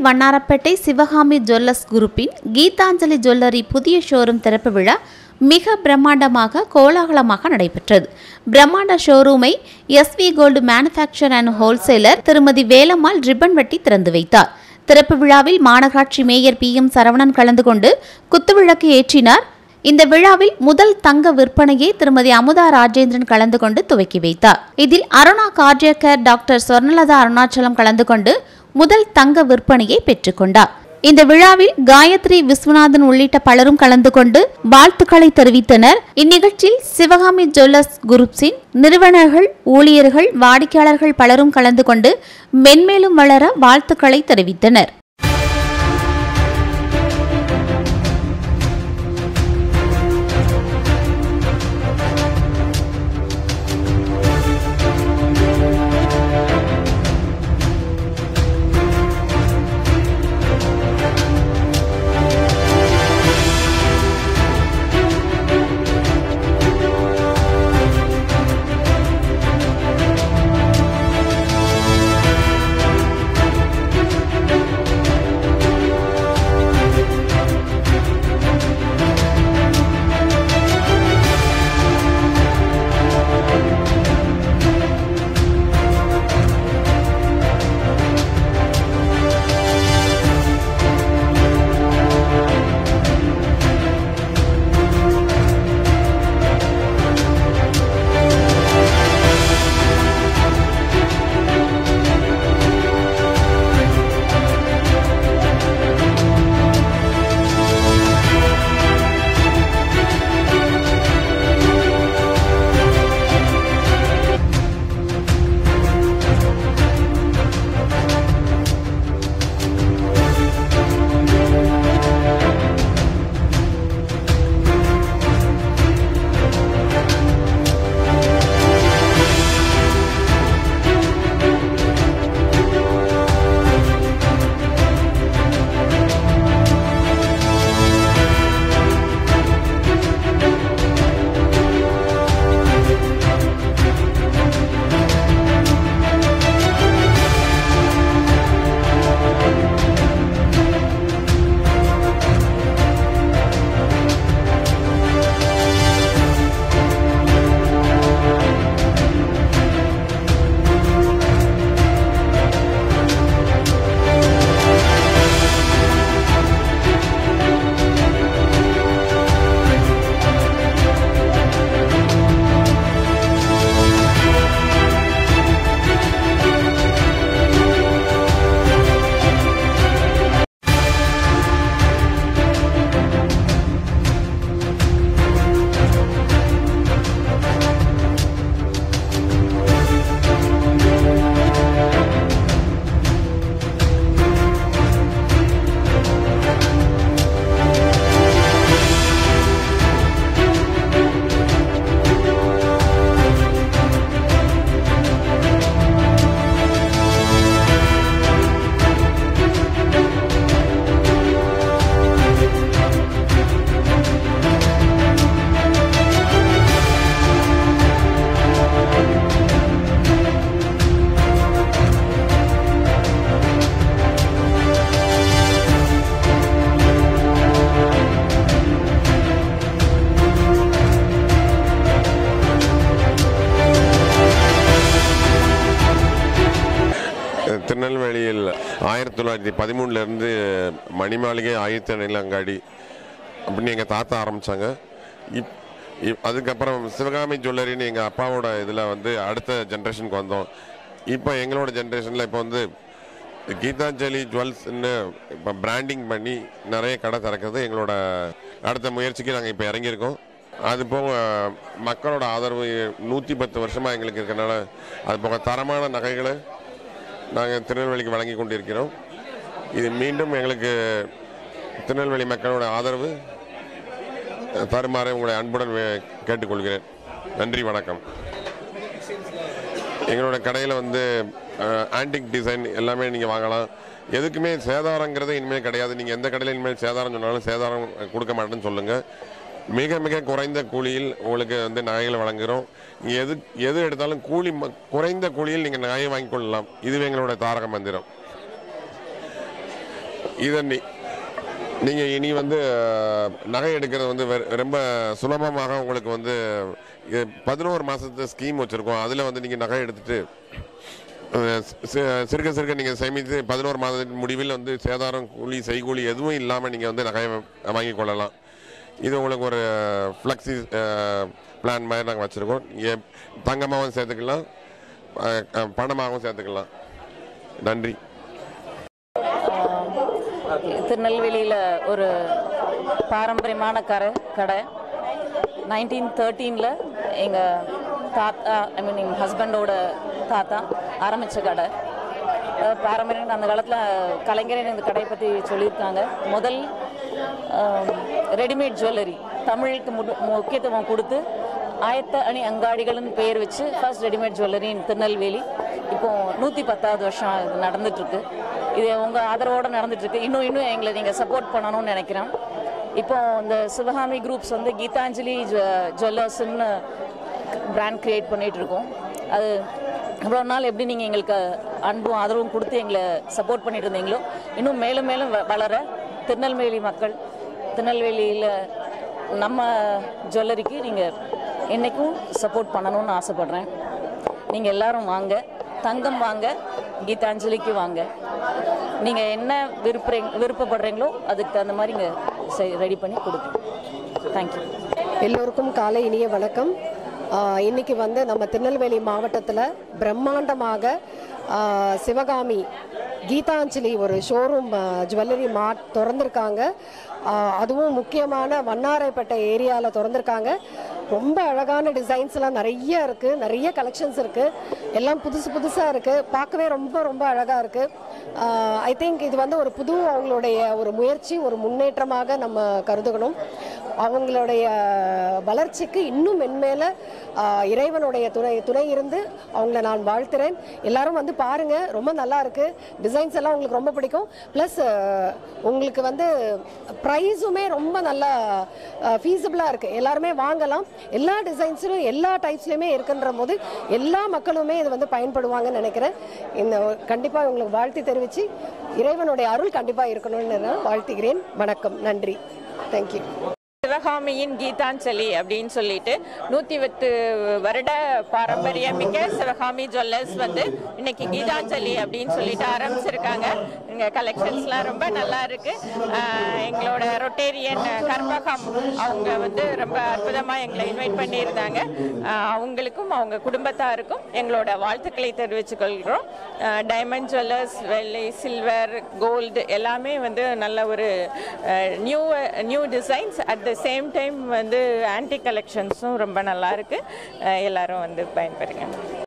Vannarapettai Sivakami jewellers குரூப்பின் Geethanjali jewellery புதிய showroom திறப்பு விழா மிக பிரம்மாண்டமாக கோலாகலமாக நடைபெற்றது பிரம்மாண்ட ஷோரூமை SV gold manufacture and wholesaler திருமதி வேலம்மாள் ரிப்பன் வெட்டி திறந்து வைத்தார் திறப்பு விழாவில் மாநகராட்சி மேயர் பி எம் சரவணன் கலந்து கொண்டு குத்துவிளக்கு ஏற்றினார் இந்த விழாவில் முதல் தங்க விற்பனையை திருமதி அமுதா ராஜேந்திரன் கலந்து கொண்டு துவக்கி வைத்தார் இதில் அருணா கார்டியக்கர் டாக்டர் சொர்ணலதா அருணாச்சலம் கலந்து கொண்டு முதல் தங்க விற்பனையை பெற்றுக்கொண்டார் இந்த விழாவில் காயத்ரி விஸ்வநாதன் உள்ளிட்ட பலரும் கலந்து கொண்டு வாழ்த்துக்களை தெரிவித்தனர் இந்நிகழ்ச்சியில் சிவகாமி ஜுவல்லர்ஸ் குரூப்ஸின் நிறுவனர்கள் ஊழியர்கள் வாடிக்கையாளர்கள் பலரும் கலந்து கொண்டு மென்மேலும் வளர வாழ்த்துக்களை தெரிவித்தனர் திருநெல்வேலியில் ஆயிரத்தி தொள்ளாயிரத்தி பதிமூணுலேருந்து மணிமாளிகை ஆயிரத்தி அணில் அங்காடி அப்படின்னு எங்கள் தாத்தா ஆரம்பித்தாங்க இப் இப் அதுக்கப்புறம் சிவகாமி ஜுவல்லரின்னு எங்கள் அப்பாவோட இதில் வந்து அடுத்த ஜென்ரேஷனுக்கு வந்தோம் இப்போ எங்களோட ஜென்ரேஷனில் இப்போ வந்து கீதாஞ்சலி ஜுவல்ஸ்ன்னு இப்போ பிராண்டிங் பண்ணி நிறைய கடை திறக்கிறது எங்களோட அடுத்த முயற்சிக்கு நாங்கள் இப்போ இறங்கியிருக்கோம் அது போக மக்களோட ஆதரவு நூற்றி பத்து வருஷமாக எங்களுக்கு இருக்கனால அது போக தரமான நகைகளை நாங்கள் திருநெல்வேலிக்கு வழங்கி கொண்டிருக்கிறோம் இது மீண்டும் எங்களுக்கு திருநெல்வேலி மக்களோட ஆதரவு தருமாறு உங்களை அன்புடன் வே- கேட்டுக்கொள்கிறேன் நன்றி வணக்கம் எங்களோட கடையில் வந்து ஆன்டிக் டிசைன் எல்லாமே நீங்கள் வாங்கலாம் எதுக்குமே சேதாரங்கிறது இனிமேல் கிடையாது நீங்கள் எந்த கடையில் இனிமேல் சேதாரம் சொன்னாலும் சேதாரம் கொடுக்க மாட்டேன்னு சொல்லுங்கள் மிக மிக குறைந்த கூலியில் உங்களுக்கு வந்து நகைகளை வழங்குகிறோம் நீங்கள் எது எது எடுத்தாலும் கூலி ம- குறைந்த கூலியில் நீங்கள் நகையை வாங்கிக் கொள்ளலாம் இதுவே எங்களோட தாரக மந்திரம் இதை நீ நீங்கள் இனி வந்து அஹ், நகை எடுக்கிறது வந்து வெ- ரொம்ப சுலபமாக உங்களுக்கு வந்து இது பதினோரு மாதத்து ஸ்கீம் வச்சுருக்கோம் அதில் வந்து நீங்கள் நகை எடுத்துட்டு அஹ், சி- சிறுக சிறுக நீங்கள் சேமித்து பதினோரு மாதத்தின் முடிவில் வந்து சேதாரம் கூலி செய்கூலி எதுவும் இல்லாமல் நீங்கள் வந்து நகையை வாங்கி கொள்ளலாம் இது உங்களுக்கு ஒரு ஃப்ளெக்ஸி பிளான் மாதிரி நாங்கள் வச்சுருக்கோம் நீங்கள் தங்கமாகவும் சேர்த்துக்கலாம் அஹ், அஹ், பணமாகவும் சேர்த்துக்கலாம் நன்றி திருநெல்வேலியில் ஒரு பாரம்பரியமான கரை கடை நைன்டீன் தேர்ட்டீனில் எங்கள் தாத்தா ஐ மீன் எங்கள் ஹஸ்பண்டோட தாத்தா ஆரம்பித்த கடை அஹ் பாரம்பரியம் அந்த காலத்தில் கலைஞரன் இந்த கடையை பற்றி சொல்லியிருக்காங்க முதல் ரெடிமேட் ஜுவல்லரி தமிழுக்கு முடு- முக்கியத்துவம் கொடுத்து ஆயத்த அணி அங்காடிகள்னு பெயர் வச்சு first readymade jewellery in Tirunelveli இப்போ நூற்றி பத்தாவது வருஷம் இது நடந்துட்டுருக்கு இது உங்கள் ஆதரவோடு நடந்துட்டுருக்கு இன்னும் இன்னும் எங்களை நீங்கள் சப்போர்ட் பண்ணணும்னு நினைக்கிறேன் இப்போ இந்த சிவகாமி குரூப்ஸ் வந்து கீதாஞ்சலி ஜுவல்லர்ஸ்ன்னு பிராண்ட் கிரியேட் பண்ணிட்டு இருக்கோம் அது இவ்வளோ நாள் எப்படி நீங்கள் எங்களுக்கு அன்பும் ஆதரவும் கொடுத்து எங்களை சப்போர்ட் பண்ணிட்டு இருந்தீங்களோ இன்னும் மேலும் மேலும் வ- வளர திருநெல்வேலி மக்கள் திருநெல்வேலியில் நம்ம ஜுவல்லரிக்கு நீங்கள் என்றைக்கும் சப்போர்ட் பண்ணணும்னு ஆசைப்பட்றேன் நீங்கள் எல்லாரும் வாங்க தங்கம் வாங்க கீதாஞ்சலிக்கு வாங்க நீங்கள் என்ன விருப்புறீங்க விருப்பப்படுறீங்களோ அதுக்கு தகுந்த மாதிரி இங்கே ரெடி பண்ணி கொடுப்போம் தேங்க்யூ எல்லோருக்கும் காலை இனிய வணக்கம் ஆஹ் இன்னைக்கு வந்து நம்ம திருநெல்வேலி மாவட்டத்தில் பிரம்மாண்டமாக ஆஹ் சிவகாமி கீதாஞ்சலி ஒரு ஷோரூம் ஜுவல்லரி மார்ட் திறந்திருக்காங்க ஆஹ் அதுவும் முக்கியமான வண்ணாரைப்பேட்டை ஏரியாவில் திறந்திருக்காங்க ரொம்ப அழகான டிசைன்ஸ்லாம் நிறைய இருக்குது நிறைய கலெக்ஷன்ஸ் இருக்குது எல்லாம் புதுசு புதுசாக இருக்குது பார்க்கவே ரொம்ப ரொம்ப அழகாக இருக்குது ஐ திங்க் இது வந்து ஒரு புது அவங்களுடைய ஒரு முயற்சி ஒரு முன்னேற்றமாக நம்ம கருதுகணும் அவங்களுடைய வளர்ச்சிக்கு இன்னும் மென்மேல ஆஹ், இறைவனுடைய துணை துணை இருந்து அவங்கள நான் வாழ்த்துறேன் எல்லாரும் வந்து பாருங்க ரொம்ப நல்லா இருக்கு டிசைன்ஸ் எல்லாம் உங்களுக்கு ரொம்ப பிடிக்கும் ப்ளஸ் உங்களுக்கு வந்து ப்ரைஸுமே ரொம்ப நல்லா ஃபீஸபிளாக இருக்கு எல்லாருமே வாங்கலாம் எல்லா டிசைன்ஸிலும் எல்லா டைப்ஸ்லையுமே இருக்குன்ற போது எல்லா மக்களுமே இது வந்து பயன்படுவாங்கன்னு நினைக்கிறேன் இந்த கண்டிப்பாக உங்களுக்கு வாழ்த்து தெரிவித்து இறைவனுடைய அருள் கண்டிப்பாக இருக்கணும்னு நான் வாழ்த்துகிறேன் வணக்கம் நன்றி தேங்க்யூ சிவகாமியின் கீதாஞ்சலி அப்படின்னு சொல்லிட்டு நூற்றி பத்து வருட பாரம்பரியமிக்க சிவகாமி ஜுவல்லர்ஸ் வந்து இன்னைக்கு கீதாஞ்சலி அப்படின்னு சொல்லிட்டு ஆரம்பிச்சிருக்காங்க இங்கே கலெக்ஷன்ஸ்லாம் ரொம்ப நல்லா இருக்கு ஆஹ் எங்களோட ரொட்டேரியன் கற்பகம் அவங்க வந்து ரொம்ப அற்புதமாக எங்களை இன்வைட் பண்ணியிருந்தாங்க ஆஹ் அவங்களுக்கும் அவங்க குடும்பத்தாருக்கும் எங்களோட வாழ்த்துக்களை தெரிவித்துக் கொள்கிறோம் டைமண்ட் ஜுவல்லர்ஸ் வெள்ளி சில்வர் கோல்டு எல்லாமே வந்து நல்ல ஒரு new new designs at the same time வந்து ஆன்டி கலெக்ஷன்ஸும் ரொம்ப நல்லா இருக்கு அஹ் எல்லாரும் வந்து பயன்பெறுங்க